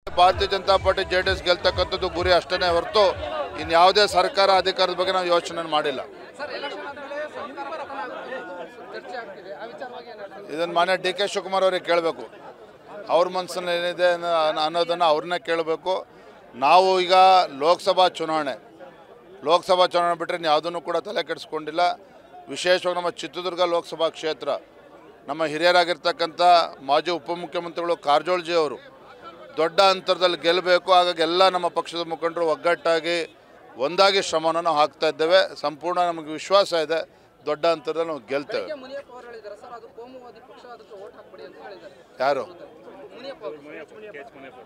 ಭಾರತೀಯ Janata party J D S ಗೆಲ್ತಕ್ಕಂಥದ್ದು ಗುರಿ ಅಷ್ಟೇ ಹೊರತು ಇನ್ಯಾವುದೇ ಸರ್ಕಾರ ಅಧಿಕಾರದ ಬಗ್ಗೆ ನಾವು ಯೋಚನೆ ಮಾಡಿಲ್ಲ ಸರ್ ಎಲೆಕ್ಷನ್ ಆದ್ಮೇಲೆ ಸರ್ಕಾರ ಪತನ ಆಗುತ್ತೆ ಅನ್ನೋದು ಚರ್ಚೆ ಆಗ್ತಿದೆ ಆ ವಿಚಾರವಾಗಿ ಏನು ಹೇಳ್ತಾರೆ ಇದನ್ನು ಮಾನ್ಯ ಡಿ ಕೆ ಶಿವಕುಮಾರ್ ಅವರಿಗೆ ಕೇಳಬೇಕು ಅವ್ರ ಮನಸ್ಸಲ್ಲಿ ಏನಿದೆ ಅನ್ನೋ- ಅನ್ನೋದನ್ನು ಅವ್ರನ್ನೇ ಕೇಳಬೇಕು ನಾವು ಈಗ ಲೋಕಸಭಾ ಚುನಾವಣೆ ಲೋಕಸಭಾ ಚುನಾವಣೆ ಬಿಟ್ಟರೆ ಯಾವುದನ್ನು ಕೂಡ ತಲೆ ಕೆಡಿಸ್ಕೊಂಡಿಲ್ಲ ವಿಶೇಷವಾಗಿ ನಮ್ಮ ಚಿತ್ರದುರ್ಗ ಲೋಕಸಭಾ ಕ್ಷೇತ್ರ ನಮ್ಮ ಹಿರಿಯರಾಗಿರ್ತಕ್ಕಂಥ ಮಾಜಿ ಉಪಮುಖ್ಯಮಂತ್ರಿಗಳು ಕಾರಜೋಳಜಿ ಅವರು ದೊಡ್ಡ ಅಂತರದಲ್ಲಿ ಗೆಲ್ಲಬೇಕು ಹಾಗಾಗಿ ಎಲ್ಲ ನಮ್ಮ ಪಕ್ಷದ ಮುಖಂಡರು ಒಗ್ಗಟ್ಟಾಗಿ ಒಂದಾಗಿ ಶ್ರಮವನ್ನು ನಾವು ಹಾಕ್ತಾ ಇದ್ದೇವೆ ಸಂಪೂರ್ಣ ನಮಗೆ ವಿಶ್ವಾಸ ಇದೆ ದೊಡ್ಡ ಅಂತರದಲ್ಲಿ ನಾವು ಗೆಲ್ತೇವೆ ಕೆ ಮುನಿಯಪ್ಪ ಅವರು ಹೇಳಿದ್ದಾರೆ ಸರ್ ಅದು ಕೋಮುವಾದಿ ಪಕ್ಷ ಅದಕ್ಕೆ ಓಟ್ ಹಾಕ್ಬಿಡಿ ಅಂತ ಹೇಳಿದ್ದಾರೆ ಯಾರು ಮುನಿಯಪ್ಪ ಅವರು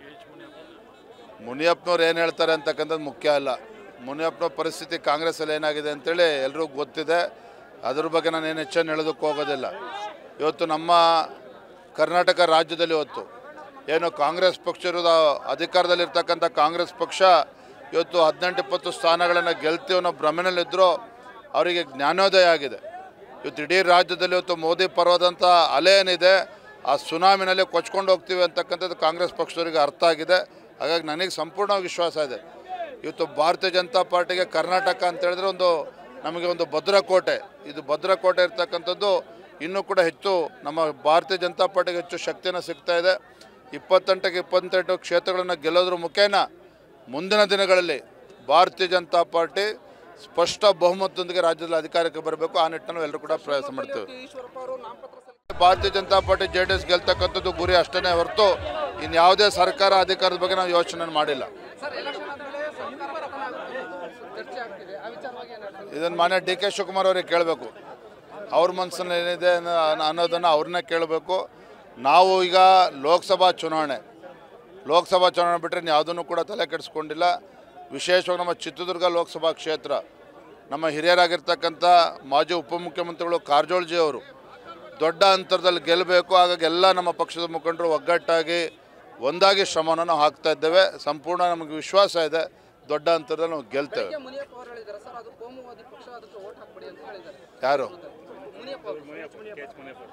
ಮುನಿಯಪ್ಪನವ್ರು ಏನು ಹೇಳ್ತಾರೆ ಅಂತಕ್ಕಂಥದ್ದು ಮುಖ್ಯ ಅಲ್ಲ ಮುನಿಯಪ್ಪನವ್ರ ಪರಿಸ್ಥಿತಿ ಕಾಂಗ್ರೆಸ್ಸಲ್ಲಿ ಏನಾಗಿದೆ ಅಂತೇಳಿ ಎಲ್ರಿಗೂ ಗೊತ್ತಿದೆ ಅದ್ರ ಬಗ್ಗೆ ನಾನು ಏನು ಹೆಚ್ಚನ್ನು ಹೇಳೋದಕ್ಕೆ ಹೋಗೋದಿಲ್ಲ ಇವತ್ತು ನಮ್ಮ ಕರ್ನಾಟಕ ರಾಜ್ಯದಲ್ಲಿ ಇವತ್ತು ಏನು ಕಾಂಗ್ರೆಸ್ ಪಕ್ಷ ಇರೋದು ಅಧಿಕಾರದಲ್ಲಿರ್ತಕ್ಕಂಥ ಕಾಂಗ್ರೆಸ್ ಪಕ್ಷ ಇವತ್ತು ಹದಿನೆಂಟು ಇಪ್ಪತ್ತು ಸ್ಥಾನಗಳನ್ನು ಗೆಲ್ತೀವಿ ಅನ್ನೋ ಭ್ರಮೆನಲ್ಲಿದ್ದರೂ ಅವರಿಗೆ ಜ್ಞಾನೋದಯ ಆಗಿದೆ ಇವತ್ತು ಇಡೀ ರಾಜ್ಯದಲ್ಲಿ ಇವತ್ತು ಮೋದಿ ಪರ್ವದಂಥ ಅಲೆ ಏನಿದೆ ಆ ಸುನಾಮಿನಲ್ಲಿ ಕೊಚ್ಕೊಂಡು ಹೋಗ್ತೀವಿ ಅಂತಕ್ಕಂಥದ್ದು ಕಾಂಗ್ರೆಸ್ ಪಕ್ಷದವರಿಗೆ ಅರ್ಥ ಆಗಿದೆ ಹಾಗಾಗಿ ನನಗೆ ಸಂಪೂರ್ಣ ವಿಶ್ವಾಸ ಇದೆ ಇವತ್ತು ಭಾರತೀಯ ಜನತಾ ಪಾರ್ಟಿಗೆ ಕರ್ನಾಟಕ ಅಂತ ಹೇಳಿದ್ರೆ ಒಂದು ನಮಗೆ ಒಂದು ಭದ್ರಕೋಟೆ ಇದು ಭದ್ರಕೋಟೆ ಇರ್ತಕ್ಕಂಥದ್ದು ಇನ್ನೂ ಕೂಡ ಹೆಚ್ಚು ನಮ್ಮ ಭಾರತೀಯ ಜನತಾ ಪಾರ್ಟಿಗೆ ಹೆಚ್ಚು ಶಕ್ತಿಯನ್ನು ಸಿಗ್ತಾ ಇದೆ ಇಪ್ಪತ್ತೆಂಟಕ್ಕೆ ಇಪ್ಪತ್ತೆಂಟು ಕ್ಷೇತ್ರಗಳನ್ನು ಗೆಲ್ಲೋದ್ರ ಮುಖೇನ ಮುಂದಿನ ದಿನಗಳಲ್ಲಿ ಭಾರತೀಯ ಜನತಾ ಪಾರ್ಟಿ ಸ್ಪಷ್ಟ ಬಹುಮತದೊಂದಿಗೆ ರಾಜ್ಯದಲ್ಲಿ ಅಧಿಕಾರಕ್ಕೆ ಬರಬೇಕು ಆ ನಿಟ್ಟಿನಲ್ಲಿ ಎಲ್ಲರೂ ಕೂಡ ಪ್ರಯಾಸ ಮಾಡ್ತೇವೆ ಈಶ್ವರಪ್ಪ ಅವರು ನಾಮಪತ್ರ ಸಲ್ಲಿಸಿದ್ದಾರೆ Bharatiya Janata party J D S ಗೆಲ್ತಕ್ಕಂಥದ್ದು ಗುರಿ ಅಷ್ಟೇ ಹೊರತು ಇನ್ಯಾವುದೇ ಸರ್ಕಾರ ಅಧಿಕಾರದ ಬಗ್ಗೆ ನಾವು ಯೋಚನೆ ಮಾಡಿಲ್ಲ ಸರ್ ಎಲೆಕ್ಷನ್ ಆದ್ಮೇಲೆ ಸರ್ಕಾರ ಪತನ ಆಗುತ್ತೆ ಅನ್ನೋದು ಚರ್ಚೆ ಆಗ್ತಿದೆ ಆ ವಿಚಾರವಾಗಿ ಏನು ಹೇಳ್ತಾರೆ ಇದನ್ನು ಮಾನ್ಯ ಡಿ ಕೆ ಶಿವಕುಮಾರ್ ಅವರಿಗೆ ಕೇಳಬೇಕು ಅವ್ರ ಮನಸ್ಸಲ್ಲಿ ಏನಿದೆ ಅನ್ನೋ- ಅನ್ನೋದನ್ನು ಅವ್ರನ್ನೇ ಕೇಳಬೇಕು ನಾವು ಈಗ ಲೋಕಸಭಾ ಚುನಾವಣೆ ಲೋಕಸಭಾ ಚುನಾವಣೆ ಬಿಟ್ಟರೆ ಯಾವುದನ್ನು ಕೂಡ ತಲೆ ಕೆಡಿಸ್ಕೊಂಡಿಲ್ಲ ವಿಶೇಷವಾಗಿ ನಮ್ಮ ಚಿತ್ರದುರ್ಗ ಲೋಕಸಭಾ ಕ್ಷೇತ್ರ ನಮ್ಮ ಹಿರಿಯರಾಗಿರ್ತಕ್ಕಂಥ ಮಾಜಿ ಉಪಮುಖ್ಯಮಂತ್ರಿಗಳು ಕಾರಜೋಳಜಿ ಅವರು ದೊಡ್ಡ ಅಂತರದಲ್ಲಿ ಗೆಲ್ಲಬೇಕು ಹಾಗಾಗಿ ಎಲ್ಲ ನಮ್ಮ ಪಕ್ಷದ ಮುಖಂಡರು ಒಗ್ಗಟ್ಟಾಗಿ ಒಂದಾಗಿ ಶ್ರಮವನ್ನು ನಾವು ಹಾಕ್ತಾ ಇದ್ದೇವೆ ಸಂಪೂರ್ಣ ನಮಗೆ ವಿಶ್ವಾಸ ಇದೆ ದೊಡ್ಡ ಅಂತರದಲ್ಲಿ ನಾವು ಗೆಲ್ತೇವೆ ಕೆ ಮುನಿಯಪ್ಪ ಅವರು ಹೇಳಿದ್ದಾರೆ ಸರ್ ಅದು ಕೋಮುವಾದಿ ಪಕ್ಷ ಅದಕ್ಕೆ ಓಟ್ ಹಾಕ್ಬಿಡಿ ಅಂತ ಹೇಳಿದ್ದಾರೆ ಯಾರು ಮುನಿಯಪ್ಪ ಅವರು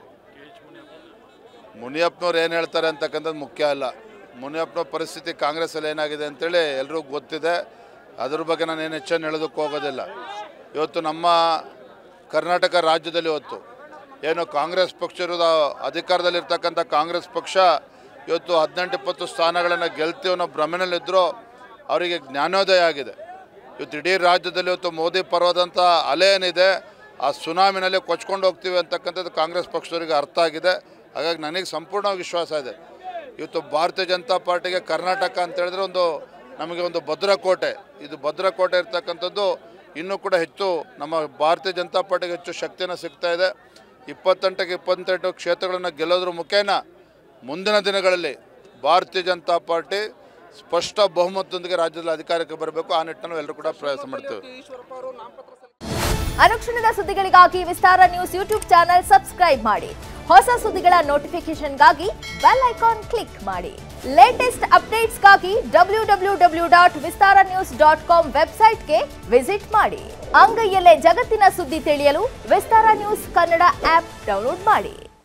ಮುನಿಯಪ್ಪನವ್ರು ಏನು ಹೇಳ್ತಾರೆ ಅಂತಕ್ಕಂಥದ್ದು ಮುಖ್ಯ ಅಲ್ಲ ಮುನಿಯಪ್ಪನವ್ರ ಪರಿಸ್ಥಿತಿ ಕಾಂಗ್ರೆಸ್ಸಲ್ಲಿ ಏನಾಗಿದೆ ಅಂತೇಳಿ ಎಲ್ರಿಗೂ ಗೊತ್ತಿದೆ ಅದ್ರ ಬಗ್ಗೆ ನಾನು ಏನು ಹೆಚ್ಚನ್ನು ಹೇಳೋದಕ್ಕೆ ಹೋಗೋದಿಲ್ಲ ಇವತ್ತು ನಮ್ಮ ಕರ್ನಾಟಕ ರಾಜ್ಯದಲ್ಲಿ ಇವತ್ತು ಏನು ಕಾಂಗ್ರೆಸ್ ಪಕ್ಷ ಇರೋದು ಅಧಿಕಾರದಲ್ಲಿರ್ತಕ್ಕಂಥ ಕಾಂಗ್ರೆಸ್ ಪಕ್ಷ ಇವತ್ತು ಹದಿನೆಂಟು ಇಪ್ಪತ್ತು ಸ್ಥಾನಗಳನ್ನು ಗೆಲ್ತೀವಿ ಅನ್ನೋ ಭ್ರಮೆನಲ್ಲಿದ್ದರೂ ಅವರಿಗೆ ಜ್ಞಾನೋದಯ ಆಗಿದೆ ಇವತ್ತು ಇಡೀ ರಾಜ್ಯದಲ್ಲಿ ಇವತ್ತು ಮೋದಿ ಪರ್ವದಂಥ ಅಲೆ ಏನಿದೆ ಆ ಸುನಾಮಿನಲ್ಲಿ ಕೊಚ್ಕೊಂಡು ಹೋಗ್ತೀವಿ ಅಂತಕ್ಕಂಥದ್ದು ಕಾಂಗ್ರೆಸ್ ಪಕ್ಷದವರಿಗೆ ಅರ್ಥ ಆಗಿದೆ ಹಾಗಾಗಿ ನನಗೆ ಸಂಪೂರ್ಣ ವಿಶ್ವಾಸ ಇದೆ ಇವತ್ತು ಭಾರತೀಯ ಜನತಾ ಪಾರ್ಟಿಗೆ ಕರ್ನಾಟಕ ಅಂತ ಹೇಳಿದ್ರೆ ಒಂದು ನಮಗೆ ಒಂದು ಭದ್ರಕೋಟೆ ಇದು ಭದ್ರಕೋಟೆ ಇರ್ತಕ್ಕಂಥದ್ದು ಇನ್ನೂ ಕೂಡ ಹೆಚ್ಚು ನಮ್ಮ ಭಾರತೀಯ ಜನತಾ ಪಾರ್ಟಿಗೆ ಹೆಚ್ಚು ಶಕ್ತಿಯನ್ನು ಸಿಗ್ತಾ ಇದೆ ಇಪ್ಪತ್ತೆಂಟಕ್ಕೆ ಇಪ್ಪತ್ತೆಂಟು ಕ್ಷೇತ್ರಗಳನ್ನು ಗೆಲ್ಲೋದ್ರ ಮುಖೇನ ಮುಂದಿನ ದಿನಗಳಲ್ಲಿ ಭಾರತೀಯ ಜನತಾ ಪಾರ್ಟಿ ಸ್ಪಷ್ಟ ಬಹುಮತದೊಂದಿಗೆ ರಾಜ್ಯದಲ್ಲಿ ಅಧಿಕಾರಕ್ಕೆ ಬರಬೇಕು ಆ ನಿಟ್ಟಿನಲ್ಲಿ ಎಲ್ಲರೂ ಕೂಡ ಪ್ರಯಾಸ ಮಾಡ್ತೇವೆ ಈಶ್ವರಪ್ಪ ಅವರು ನಾಮಪತ್ರ ಸಲ್ಲಿಸಿದ್ದಾರೆ ಅನುಕ್ಷಣದ ಸುದ್ದಿಗಳಿಗಾಗಿ Vistara news YouTube channel subscribe ಮಾಡಿ ಹೊಸ ಸುದ್ದಿಗಳ ನೋಟಿಫಿಕೇಶನ್ಗಾಗಿ ಬೆಲ್ ಐಕಾನ್ ಕ್ಲಿಕ್ ಮಾಡಿ ಲೇಟೆಸ್ಟ್ ಅಪ್ಡೇಟ್ಸ್ಗಾಗಿ W W W dot Vistara news dot com ವೆಬ್ಸೈಟ್ಗೆ ವಿಸಿಟ್ ಮಾಡಿ ಅಂಗೈಯಲ್ಲೇ ಜಗತ್ತಿನ ಸುದ್ದಿ ತಿಳಿಯಲು Vistara news Kannada app download ಮಾಡಿ